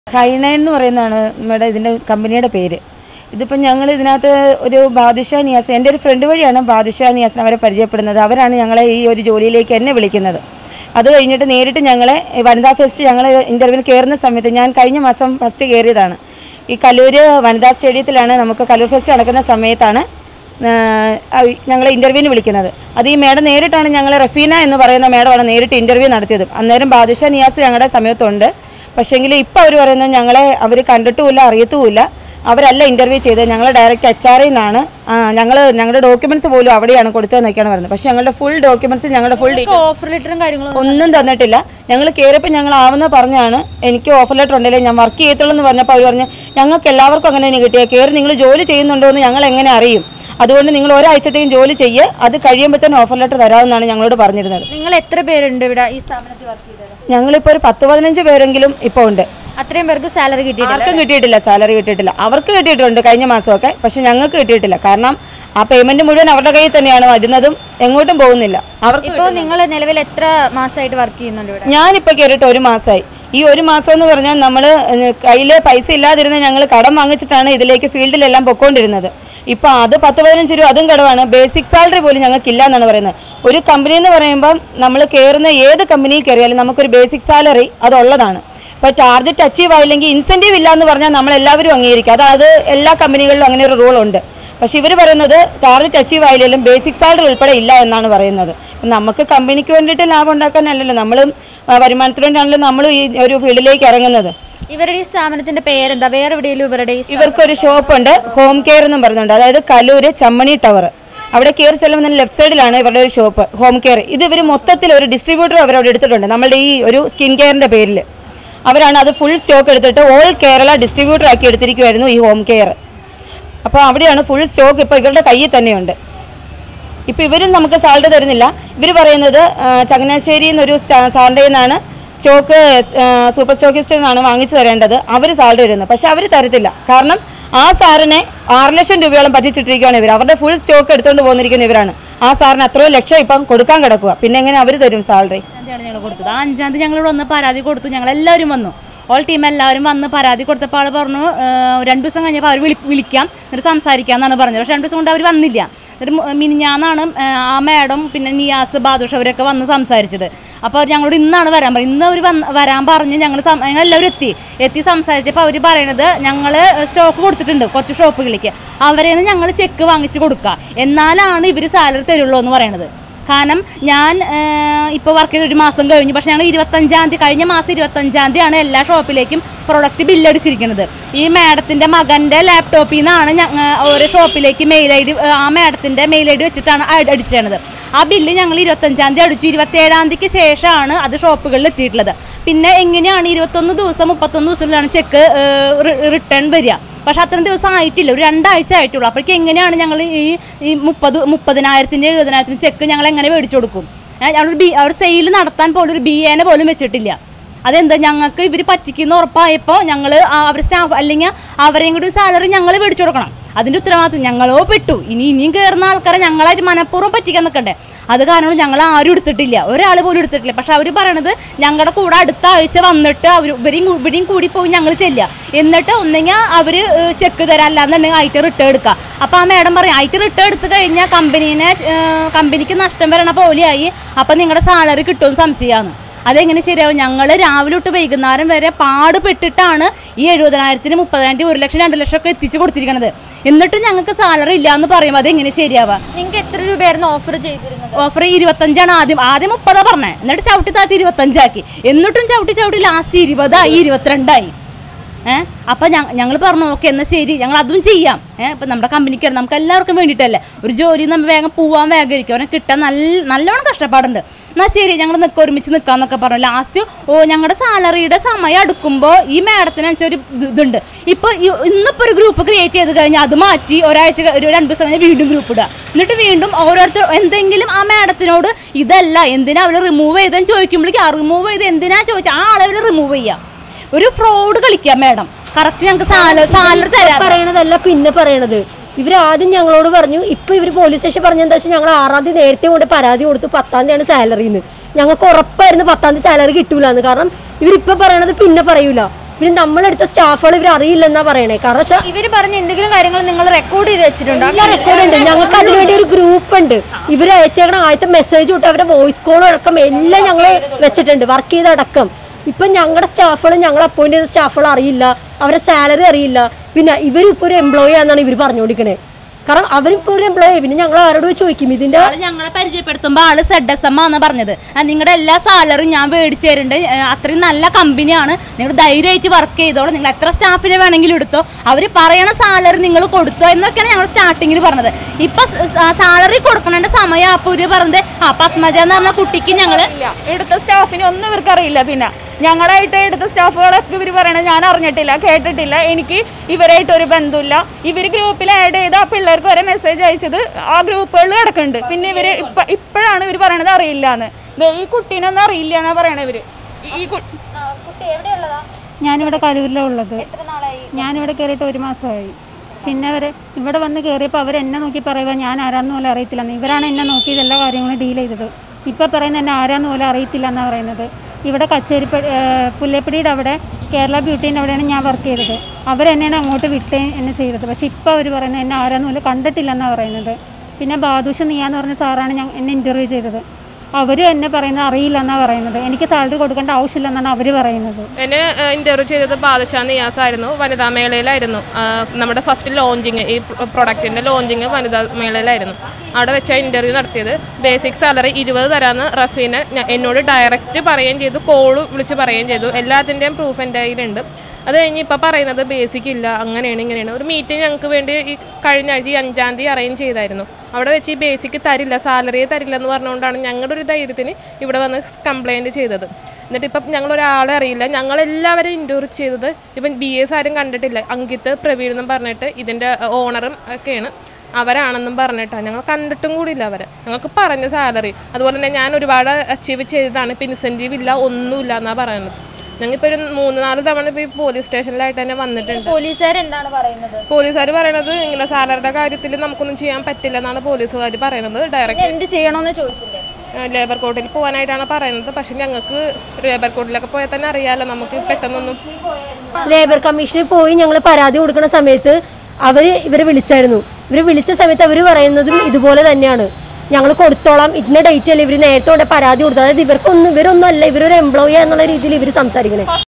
ഹൈനൈൻ എന്ന് പറയുന്നതാണ് നമ്മുടെ ഇതിൻ്റെ കമ്പനിയുടെ പേര് ഇതിപ്പം ഞങ്ങൾ ഇതിനകത്ത് ഒരു ബാദുഷാ നിയാസ് എൻ്റെ ഒരു ഫ്രണ്ട് വഴിയാണ് ബാദുഷാ നിയാസിനെ അവരെ പരിചയപ്പെടുന്നത് അവരാണ് ഞങ്ങളെ ഈ ഒരു ജോലിയിലേക്ക് എന്നെ വിളിക്കുന്നത് അത് കഴിഞ്ഞിട്ട് നേരിട്ട് ഞങ്ങളെ ഈ വനിതാ ഫെസ്റ്റ് ഞങ്ങൾ ഇൻ്റർവ്യൂവിന് കയറുന്ന സമയത്ത് ഞാൻ കഴിഞ്ഞ മാസം ഫസ്റ്റ് കയറിയതാണ് ഈ കല്ലൂർ വനിതാ സ്റ്റേഡിയത്തിലാണ് നമുക്ക് കല്ലൂർ ഫെസ്റ്റ് നടക്കുന്ന സമയത്താണ് ഞങ്ങൾ ഇൻ്റർവ്യൂവിന് വിളിക്കുന്നത് അത് ഈ മേഡം നേരിട്ടാണ് ഞങ്ങൾ റഫീന എന്ന് പറയുന്ന മേഡമാണ് നേരിട്ട് ഇൻ്റർവ്യൂ നടത്തിയത് അന്നേരം ബാദുഷാ നിയാസ് ഞങ്ങളുടെ സമയത്തുണ്ട് പക്ഷേങ്കിൽ ഇപ്പോൾ അവർ പറയുന്നത് ഞങ്ങളെ അവർ കണ്ടിട്ടുമില്ല അറിയത്തുമില്ല അവരല്ല ഇൻ്റർവ്യൂ ചെയ്തത് ഞങ്ങൾ ഡയറക്റ്റ് എച്ച് ആർ നിന്നാണ് ഞങ്ങൾ ഞങ്ങളുടെ ഡോക്യുമെൻറ്റ്സ് പോലും അവിടെയാണ് കൊടുത്തതെന്നൊക്കെയാണ് പറയുന്നത് പക്ഷേ ഞങ്ങളുടെ ഫുൾ ഡോക്യുമെൻറ്റ്സ് ഞങ്ങളുടെ ഫുൾ ഓഫർ ലെറ്ററും കാര്യങ്ങളും ഒന്നും തന്നിട്ടില്ല ഞങ്ങൾ കയറിയപ്പോൾ ഞങ്ങൾ ആവുന്ന പറഞ്ഞാണ് എനിക്ക് ഓഫർ ലെറ്റർ ഉണ്ടല്ലേ ഞാൻ വർക്ക് ചെയ്യത്തുള്ളൂ എന്ന് പറഞ്ഞപ്പോൾ അവർ പറഞ്ഞു ഞങ്ങൾക്ക് എല്ലാവർക്കും അങ്ങനെ തന്നെ കിട്ടിയ കയറി നിങ്ങൾ ജോലി ചെയ്യുന്നുണ്ടോ എന്ന് ഞങ്ങൾ എങ്ങനെ അറിയും അതുകൊണ്ട് നിങ്ങൾ ഒരാഴ്ചത്തേക്കും ജോലി ചെയ്യ് അത് കഴിയുമ്പോഴത്തേനും ഓഫർ ലെറ്റർ തരാമെന്നാണ് ഞങ്ങളോട് പറഞ്ഞിരുന്നത് നിങ്ങൾ എത്ര പേരുണ്ട് ഇവിടെ ഈ സ്ഥാപനത്തിൽ വർക്ക് ചെയ്തത് ഞങ്ങളിപ്പോൾ ഒരു പത്ത് പതിനഞ്ച് പേരെങ്കിലും ഇപ്പോൾ ഉണ്ട് അത്രയും പേർക്ക് സാലറി കിട്ടിയിട്ടില്ല ആർക്കും കിട്ടിയിട്ടില്ല സാലറി കിട്ടിയിട്ടില്ല അവർക്ക് കിട്ടിയിട്ടുണ്ട് കഴിഞ്ഞ മാസമൊക്കെ പക്ഷെ ഞങ്ങൾക്ക് കിട്ടിയിട്ടില്ല കാരണം ആ പേയ്മെന്റ് മുഴുവൻ അവരുടെ കയ്യിൽ തന്നെയാണ് വരുന്നതും എങ്ങോട്ടും പോകുന്നില്ല അവർക്ക് ഇപ്പോൾ നിങ്ങൾ നിലവിൽ എത്ര മാസമായിട്ട് വർക്ക് ചെയ്യുന്നുണ്ട് ഇവിടെ ഞാനിപ്പോൾ കയറിയിട്ട് ഒരു മാസമായി ഈ ഒരു മാസം എന്ന് പറഞ്ഞാൽ നമ്മൾ കയ്യിൽ പൈസ ഇല്ലാതിരുന്ന ഞങ്ങൾ കടം വാങ്ങിച്ചിട്ടാണ് ഇതിലേക്ക് ഫീൽഡിലെല്ലാം പൊക്കോണ്ടിരുന്നത് ഇപ്പൊ അത് പത്ത് പതിനഞ്ച് രൂപ അതും കടവാണ് ബേസിക് സാലറി പോലും ഞങ്ങൾക്ക് ഇല്ല എന്നാണ് പറയുന്നത് ഒരു കമ്പനി എന്ന് പറയുമ്പം നമ്മൾ കയറുന്ന ഏത് കമ്പനിയിൽ കയറിയാലും നമുക്കൊരു ബേസിക് സാലറി അതുള്ളതാണ് ഇപ്പൊ ടാർഗറ്റ് അച്ചീവ് ആയില്ലെങ്കിൽ ഇൻസെന്റീവ് ഇല്ല എന്ന് പറഞ്ഞാൽ നമ്മൾ എല്ലാവരും അംഗീകരിക്കും അതായത് എല്ലാ കമ്പനികളിലും അങ്ങനെ ഒരു റൂൾ ഉണ്ട് പക്ഷെ ഇവർ പറയുന്നത് ടാർഗറ്റ് അച്ചീവ് ആയില്ലെങ്കിലും ബേസിക് സാലറി ഉൾപ്പെടെ ഇല്ല എന്നാണ് പറയുന്നത് ഇപ്പം നമുക്ക് കമ്പനിക്ക് വേണ്ടിയിട്ട് ലാഭം ഉണ്ടാക്കാനല്ലല്ലോ നമ്മളും ആ, വരുമാനത്തിന് വേണ്ടിയാണല്ലോ നമ്മൾ ഈ ഒരു ഫീൽഡിലേക്ക് ഇറങ്ങുന്നത് ഇവരുടെ ഈ സ്ഥാപനത്തിന്റെ പേരെന്താ വേറെ എവിടെയെങ്കിലും ഇവരുടെ ഈ സ്ഥാ- ഇവർക്കൊരു ഷോപ്പുണ്ട് ഹോം കെയർ എന്നും പറഞ്ഞുണ്ട് അതായത് കലൂര് ചമ്മണി ടവർ അവിടെ കയറി ചെല്ലുമ്പോൾ തന്നെ ലെഫ്റ്റ് സൈഡിലാണ് ഇവരുടെ ഒരു ഷോപ്പ് ഹോം കെയർ ഇത് ഇവർ മൊത്തത്തിൽ ഒരു ഡിസ്ട്രിബ്യൂട്ടർ അവരവിടെ എടുത്തിട്ടുണ്ട് നമ്മളുടെ ഈ ഒരു സ്കിൻ കെയറിന്റെ പേരിൽ അവരാണ് അത് ഫുൾ സ്റ്റോക്ക് എടുത്തിട്ട് ഓൾ കേരള ഡിസ്ട്രിബ്യൂട്ടർ ആക്കി എടുത്തിരിക്കുമായിരുന്നു ഈ ഹോം കെയർ അപ്പോൾ അവിടെയാണ് ഫുൾ സ്റ്റോക്ക് ഇപ്പോൾ ഇവരുടെ കയ്യിൽ തന്നെയുണ്ട് ഇപ്പം ഇവരും നമുക്ക് സാലറി തരുന്നില്ല ഇവർ പറയുന്നത് ആ, ചങ്ങനാശ്ശേരി എന്നൊരു സ്റ്റാ- സാറിൻ്റെ നിന്നാണ് സ്റ്റോക്ക് ആ, സൂപ്പർ സ്റ്റോക്കിസ്റ്റിൽ നിന്നാണ് വാങ്ങിച്ചു തരേണ്ടത് അവർ സാലറി തരുന്നത് പക്ഷെ അവർ തരത്തില്ല കാരണം ആ സാറിനെ ആറ് ലക്ഷം രൂപയോളം പറ്റിച്ചിട്ടിരിക്കുകയാണ് ഇവർ അവരുടെ ഫുൾ സ്റ്റോക്ക് എടുത്തുകൊണ്ട് പോകുന്നിരിക്കുന്ന ഇവരാണ് ആ സാറിന് അത്രയും ലക്ഷം ഇപ്പം കൊടുക്കാൻ കിടക്കുക പിന്നെ എങ്ങനെ അവർ തരും സാലറി അഞ്ചാണ് ഞങ്ങൾ കൊടുത്തത് ആ അഞ്ചാം തീയതി ഞങ്ങൾ ഇവിടെ വന്ന് പരാതി കൊടുത്തു ഞങ്ങൾ എല്ലാവരും വന്നു ഓൾ ടീം എല്ലാവരും വന്ന് പരാതി കൊടുത്തപ്പോൾ ആൾ പറഞ്ഞു "ഏഹ്, രണ്ട് ദിവസം കഴിഞ്ഞപ്പോൾ അവർ വിളി വിളിക്കാം എന്നിട്ട് സംസാരിക്കാം എന്നാണ് പറഞ്ഞത് പക്ഷേ രണ്ട് ദിവസം കൊണ്ട് അവർ വന്നില്ല എന്നിട്ട് മു- മിനിഞ്ഞാന്നാണ് ഏഹ്, ആ മാഡം പിന്നെ നിയാസ് ബാദുഷ് അവരൊക്കെ വന്ന് സംസാരിച്ചത് അപ്പോൾ ഞങ്ങളോട് ഇന്നാണ് വരാൻ പറഞ്ഞത് ഇന്ന് അവർ വന്ന് വരാൻ പറഞ്ഞ് ഞങ്ങൾ സം- ഞങ്ങൾ എല്ലാവരും എത്തി എത്തി സംസാരിച്ചപ്പോൾ അവർ പറയണത് ഞങ്ങൾ സ്റ്റോക്ക് കൊടുത്തിട്ടുണ്ട് കുറച്ച് ഷോപ്പുകളിലേക്ക് അവരെ ഞങ്ങൾ ചെക്ക് വാങ്ങിച്ച് കൊടുക്കുക എന്നാലാണ് ഇവർ സാലറി തരുള്ളൂ എന്ന് പറയണത് കാരണം ഞാൻ ഇപ്പോൾ വർക്ക് ചെയ്ത് ഒരു മാസം കഴിഞ്ഞു പക്ഷേ ഞങ്ങൾ ഇരുപത്തഞ്ചാം തീയതി കഴിഞ്ഞ മാസം ഇരുപത്തഞ്ചാം തീയതിയാണ് എല്ലാ ഷോപ്പിലേക്കും പ്രൊഡക്റ്റ് ബില്ലടിച്ചിരിക്കുന്നത് ഈ മാഡത്തിൻ്റെ മകൻ്റെ ലാപ്ടോപ്പിൽ നിന്നാണ് ഞങ്ങൾ ഓരോ ഷോപ്പിലേക്ക് മെയിൽ ഐ ഡി ആ മാഡത്തിൻ്റെ മെയിൽ ഐ ഡി വെച്ചിട്ടാണ് അടി- അടിച്ചത് ആ ബില്ല് ഞങ്ങൾ ഇരുപത്തഞ്ചാം തീയതി അടിച്ചു ഇരുപത്തേഴാം തീയതിക്ക് ശേഷമാണ് അത് ഷോപ്പുകളിൽ എത്തിയിട്ടുള്ളത് പിന്നെ എങ്ങനെയാണ് ഇരുപത്തൊന്ന് ദിവസം മുപ്പത്തൊന്ന് ദിവസത്തിലാണ് ചെക്ക് റിട്ടേൺ വരിക പക്ഷെ അത്രയും ദിവസം ആയിട്ടില്ല ഒരു രണ്ടാഴ്ച ആയിട്ടുള്ളൂ അപ്പോഴേക്കും എങ്ങനെയാണ് ഞങ്ങൾ ഈ ഈ മുപ്പത് മുപ്പതിനായിരത്തിൻ്റെ എഴുപതിനായിരത്തിന് ചെക്ക് ഞങ്ങൾ എങ്ങനെ മേടിച്ചു കൊടുക്കും ഏഹ് ഞങ്ങളൊരു ബി അവർ സെയിൽ നടത്താൻ പോലും ഒരു ബി എനെ പോലും വെച്ചിട്ടില്ല അതെന്താ ഞങ്ങൾക്ക് ഇവർ പറ്റിക്കുന്ന ഉറപ്പായപ്പോൾ ഞങ്ങൾ അവർ സ്റ്റാഫ് അല്ലെങ്കിൽ അവരെയും കൂടി സാലറി ഞങ്ങൾ മേടിച്ചു കൊടുക്കണം അതിൻ്റെ ഉത്തരവാദിത്വം ഞങ്ങളോ പെട്ടു ഇനി ഇനിയും കയറുന്ന ആൾക്കാരെ ഞങ്ങളായിട്ട് മനഃപൂർവ്വം പറ്റിക്കാൻ നിൽക്കണ്ടേ അത് കാരണം ഞങ്ങൾ ആരും എടുത്തിട്ടില്ല ഒരാൾ പോലും എടുത്തിട്ടില്ല പക്ഷെ അവർ പറയണത് ഞങ്ങളുടെ കൂടെ അടുത്ത ആഴ്ച വന്നിട്ട് അവർ ഇവരെയും കൂ- ഇവരെയും കൂടി പോയി ഞങ്ങൾ ചെല്ലുക എന്നിട്ട് ഒന്നെങ്കിൽ അവർ ചെക്ക് തരാം അല്ലാന്നുണ്ടെങ്കിൽ ആയിട്ട് റിട്ടേൺ എടുക്കുക അപ്പോൾ ആ മാഡം പറയും ആയിട്ട് റിട്ടേൺ എടുത്തു കഴിഞ്ഞാൽ കമ്പനീനെ കമ്പനിക്ക് നഷ്ടം വരണ പോലെയായി അപ്പം നിങ്ങളുടെ സാലറി കിട്ടുമെന്ന് സംശയമാണ് അതെങ്ങനെ ശരിയാവും ഞങ്ങൾ രാവിലെ തൊട്ട് വൈകുന്നേരം വരെ പാടുപെട്ടിട്ടാണ് ഈ എഴുപതിനായിരത്തിന് മുപ്പതിനായിരത്തി ഒരു ലക്ഷം രണ്ട് ലക്ഷം ഒക്കെ എത്തിച്ചു കൊടുത്തിരിക്കണത് എന്നിട്ട് ഞങ്ങൾക്ക് സാലറി ഇല്ല എന്ന് പറയുമ്പോൾ അതെങ്ങനെ ശരിയാവുക നിങ്ങൾക്ക് എത്ര രൂപയായിരുന്നു ഓഫർ ചെയ്തിരുന്നത് ഓഫർ ഇരുപത്തഞ്ചാണ് ആദ്യം ആദ്യം മുപ്പതാ പറഞ്ഞേ എന്നിട്ട് ചവിട്ടി താത്തി ഇരുപത്തഞ്ചാക്കി എന്നിട്ടും ചവിട്ടി ചവിട്ടി ലാസ്റ്റ് ഇരുപതായി ഇരുപത്തിരണ്ടായി ഏഹ് അപ്പം ഞങ്ങൾ പറഞ്ഞു ഓക്കെ എന്നാൽ ശരി ഞങ്ങൾ അതും ചെയ്യാം ഏഹ് ഇപ്പം നമ്മുടെ കമ്പനിക്ക് നമുക്ക് എല്ലാവർക്കും വേണ്ടിയിട്ടല്ലേ ഒരു ജോലി നമ്മൾ വേഗം പോവാൻ വേഗം ഇരിക്കും അവനെ കിട്ടാൻ നല്ല നല്ലോണം കഷ്ടപ്പാടുണ്ട് എന്നാൽ ശരി ഞങ്ങൾ നിൽക്കുക ഒരുമിച്ച് നിൽക്കാന്നൊക്കെ പറഞ്ഞു ലാസ്റ്റ് ഓ ഞങ്ങളുടെ സാലറിയുടെ സമയം അടുക്കുമ്പോൾ ഈ മാഡത്തിന് ഒരു ഇത് ഇതുണ്ട് ഇപ്പോൾ ഇന്നിപ്പോൾ ഒരു ഗ്രൂപ്പ് ക്രിയേറ്റ് ചെയ്ത് കഴിഞ്ഞാൽ അത് മാറ്റി ഒരാഴ്ച ക- ഒരു രണ്ട് ദിവസം കഴിഞ്ഞാൽ വീണ്ടും ഗ്രൂപ്പ് ഇടുക എന്നിട്ട് വീണ്ടും ഓരോരുത്തർ എന്തെങ്കിലും ആ മാഡത്തിനോട് ഇതല്ല എന്തിനാ അവർ റിമൂവ് ചെയ്തെന്ന് ചോദിക്കുമ്പോഴേക്കും ആ റിമൂവ് ചെയ്ത് എന്തിനാ ചോദിച്ചാൽ ആ ആളെ റിമൂവ് ചെയ്യാം ഒരു ഫ്രോഡ് കളിക്കാം മാഡം കറക്റ്റ് ഞങ്ങൾക്ക് സാലറി സാലറി തരാം പറയണതല്ല പിന്നെ പറയണത് ഇവർ ആദ്യം ഞങ്ങളോട് പറഞ്ഞു ഇപ്പൊ ഇവർ പോലീസ് സ്റ്റേഷൻ പറഞ്ഞെന്താ വെച്ചാൽ ഞങ്ങൾ ആറാം തീയതി നേരത്തെ കൊണ്ട് പരാതി കൊടുത്തു പത്താം തീയതിയാണ് സാലറി എന്ന് ഞങ്ങൾക്ക് ഉറപ്പായിരുന്നു പത്താം തീയതി സാലറി കിട്ടൂലെന്ന് കാരണം ഇവരിപ്പൊ പറയണത് പിന്നെ പറയൂല പിന്നെ നമ്മളെടുത്ത സ്റ്റാഫുകൾ ഇവർ അറിയില്ലെന്നാ പറയണേ കാരണം വെച്ചാൽ ഇവര് പറഞ്ഞ എന്തെങ്കിലും കാര്യങ്ങൾ നിങ്ങൾ റെക്കോർഡ് ചെയ്ത് വെച്ചിട്ടുണ്ടോ എല്ലാ റെക്കോർഡ് ഉണ്ട് ഞങ്ങൾക്ക് അതിനുവേണ്ടി ഒരു ഗ്രൂപ്പ് ഉണ്ട് ഇവർ അയച്ചേക്കണ ആദ്യത്തെ മെസ്സേജ് തൊട്ട് അവരുടെ വോയിസ് കോൾ അടക്കം എല്ലാം ഞങ്ങൾ വെച്ചിട്ടുണ്ട് വർക്ക് ചെയ്തടക്കം ഇപ്പം ഞങ്ങളുടെ സ്റ്റാഫുകൾ ഞങ്ങൾ അപ്പോയിന്റ് ചെയ്ത സ്റ്റാഫുകൾ അറിയില്ല അവരുടെ സാലറി അറിയില്ല പിന്നെ ഇവരിപ്പോൾ ഒരു എംപ്ലോയി ആണെന്നാണ് ഇവർ പറഞ്ഞുകൊണ്ടിരിക്കണേ കാരണം അവരിപ്പോൾ ഒരു എംപ്ലോയി പിന്നെ ഞങ്ങൾ ആരോട് പോയി ചോദിക്കും ഇതിന്റെ ആള് ഞങ്ങളെ പരിചയപ്പെടുത്തുമ്പോൾ ആള് സെഡ് എസ് എം ആണ് പറഞ്ഞത് നിങ്ങളുടെ എല്ലാ സാലറിയും ഞാൻ മേടിച്ചു തരുന്നുണ്ട് ഏ, അത്രയും നല്ല കമ്പനിയാണ് നിങ്ങൾ ധൈര്യമായിട്ട് വർക്ക് ചെയ്തോളൂ നിങ്ങൾ എത്ര സ്റ്റാഫിനെ വേണമെങ്കിലും എടുത്തോ അവർ പറയണ സാലറി നിങ്ങൾ കൊടുത്തോ എന്നൊക്കെയാണ് ഞങ്ങൾ സ്റ്റാർട്ടിങ്ങിൽ പറഞ്ഞത് ഇപ്പൊ സാലറി കൊടുക്കണേണ്ട സമയം അപ്പോൾ ഇവര് പറഞ്ഞത് ആ പത്മജ എന്ന് പറഞ്ഞ കുട്ടിക്ക് ഞങ്ങള് ഇല്ല എടുത്ത സ്റ്റാഫിനെ ഒന്നും ഇവർക്ക് അറിയില്ല പിന്നെ ഞങ്ങളായിട്ട് എടുത്ത സ്റ്റാഫുകളൊക്കെ ഇവർ പറയണത് ഞാൻ അറിഞ്ഞിട്ടില്ല കേട്ടിട്ടില്ല എനിക്ക് ഇവരായിട്ട് ഒരു ബന്ധമില്ല ഇവർ ഗ്രൂപ്പിൽ ആഡ് ചെയ്ത് ആ പിള്ളേർക്ക് വരെ മെസ്സേജ് അയച്ചത് ആ ഗ്രൂപ്പുകളിൽ കിടക്കുന്നുണ്ട് പിന്നെ ഇവര് ഇപ്പ ഇപ്പോഴാണ് ഇവർ പറയണത് അറിയില്ല എന്ന് ഈ കുട്ടീനൊന്നും അറിയില്ല എന്നാ പറയണത് ഇവര് ഈ- ഈ കു- ഞാനിവിടെ കരൂരിലാണ് ഉള്ളത് ഞാനിവിടെ കയറിയിട്ട് ഒരു മാസമായി പിന്നെ അവർ ഇവിടെ വന്ന് കയറിയപ്പോൾ അവർ എന്നെ നോക്കി പറയുക ഞാൻ ആരാന്ന് പോലും അറിയത്തില്ലെന്ന് ഇവരാണ് എന്നെ നോക്കി എല്ലാ കാര്യങ്ങളും ഡീൽ ചെയ്തത് ഇപ്പോൾ പറയുന്നത് എന്നെ ആരാന്ന് പോലും അറിയത്തില്ല എന്നാണ് പറയുന്നത് ഇവിടെ കച്ചേരി പുല്ലേപ്പടിയുടെ അവിടെ കേരള ബ്യൂട്ടീൻ്റെ അവിടെയാണ് ഞാൻ വർക്ക് ചെയ്തത് അവരെന്നെയാണ് അങ്ങോട്ട് വിട്ടേ എന്നെ ചെയ്തത് പക്ഷേ ഇപ്പോൾ അവർ പറയുന്നത് എന്നെ ആരാന്ന് പോലും കണ്ടിട്ടില്ലെന്നാണ് പറയുന്നത് പിന്നെ ബാദുഷ നീയാന്ന് പറഞ്ഞ സാറാണ് ഞാൻ എന്നെ ഇൻ്റർവ്യൂ ചെയ്തത് അവർ എന്നെ പറയുന്നത് അറിയില്ല എന്നാണ് പറയുന്നത് എനിക്ക് സാലറി കൊടുക്കേണ്ട ആവശ്യമില്ലെന്നാണ് അവർ പറയുന്നത് എന്നെ ഇന്റർവ്യൂ ചെയ്തത് ബാദഷാ നിയാസ് ആയിരുന്നു വനിതാ മേളയിലായിരുന്നു ആ, നമ്മുടെ ഫസ്റ്റ് ലോഞ്ചിങ് ഈ പ്രൊഡക്റ്റിന്റെ ലോഞ്ചിങ് വനിതാ മേളയിലായിരുന്നു അവിടെ വെച്ചാൽ ഇന്റർവ്യൂ നടത്തിയത് ബേസിക് സാലറി ഇരുപത് തരാമെന്ന് റഫീനെ ഞ- എന്നോട് ഡയറക്റ്റ് പറയുകയും ചെയ്തു കോള് വിളിച്ച് പറയുകയും ചെയ്തു എല്ലാത്തിൻ്റെയും പ്രൂഫ് എൻ്റെ കയ്യിലുണ്ട് അത് കഴിഞ്ഞ് ഇപ്പോൾ പറയുന്നത് ബേസിക് ഇല്ല അങ്ങനെയാണ് ഇങ്ങനെയാണ് ഒരു മീറ്റിംഗ് ഞങ്ങൾക്ക് വേണ്ടി ഈ കഴിഞ്ഞ ആഴ്ച ഈ അഞ്ചാം തീയതി അറേഞ്ച് ചെയ്തായിരുന്നു അവിടെ വെച്ച് ഈ ബേസിക് തരില്ല സാലറിയെ തരില്ല എന്ന് പറഞ്ഞുകൊണ്ടാണ് ഞങ്ങളുടെ ഒരു ധൈര്യത്തിന് ഇവിടെ വന്ന് കംപ്ലൈൻറ്റ് ചെയ്തത് എന്നിട്ട് ഇപ്പം ഞങ്ങൾ ഒരാളെ അറിയില്ല ഞങ്ങൾ എല്ലാവരും ഇൻഡോർ ചെയ്തത് ഇപ്പം ബി എസ് ആരും കണ്ടിട്ടില്ല അങ്കിത്ത് പ്രവീൺ എന്നും പറഞ്ഞിട്ട് ഇതിൻ്റെ ഓണറും ഒക്കെയാണ് അവരാണെന്നും പറഞ്ഞിട്ടാണ് ഞങ്ങൾ കണ്ടിട്ടും കൂടിയില്ല അവരെ ഞങ്ങൾക്ക് പറഞ്ഞ സാലറി അതുപോലെ തന്നെ ഞാൻ ഒരുപാട് അച്ചീവ് ചെയ്തതാണ് ഇപ്പം ഇൻസെൻറ്റീവ് ഇല്ല ഒന്നുമില്ല എന്നാണ് പറയുന്നത് ഞങ്ങളിപ്പോൾ ഒരു മൂന്ന് നാല് തവണ ഇപ്പോൾ ഈ പോലീസ് സ്റ്റേഷനിലായിട്ട് തന്നെ വന്നിട്ടുണ്ട് പോലീസുകാർ എന്താണ് പറയുന്നത് പോലീസുകാർ പറയണത് ഇങ്ങനെ സാലറിയുടെ കാര്യത്തിൽ നമുക്കൊന്നും ചെയ്യാൻ പറ്റില്ല എന്നാണ് പോലീസുകാർ പറയണത് ഡയറക്റ്റ് എന്ത് ചെയ്യണമെന്ന് ചോദിച്ചില്ലേ ലേബർ കോർട്ടിൽ പോകാനായിട്ടാണ് പറയുന്നത് പക്ഷെ ഞങ്ങൾക്ക് ലേബർ കോർട്ടിലൊക്കെ പോയാൽ തന്നെ അറിയാമല്ലോ നമുക്ക് പെട്ടെന്നൊന്നും ലേബർ കമ്മീഷനിൽ പോയി ഞങ്ങൾ പരാതി കൊടുക്കുന്ന സമയത്ത് അവർ ഇവരെ വിളിച്ചായിരുന്നു ഇവർ വിളിച്ച സമയത്ത് അവർ പറയുന്നതും ഇതുപോലെ തന്നെയാണ് ഞങ്ങൾ കൊടുത്തോളാം ഇന്ന ഡേറ്റ് അല്ലേ ഇവർ നേരത്തെ കൊണ്ട് പരാതി കൊടുത്തു അതായത് ഇവർക്കൊന്നും ഇവരൊന്നും അല്ല ഇവരൊരു എംപ്ലോയി എന്നുള്ള രീതിയിൽ ഇവർ സംസാരിക്കണേ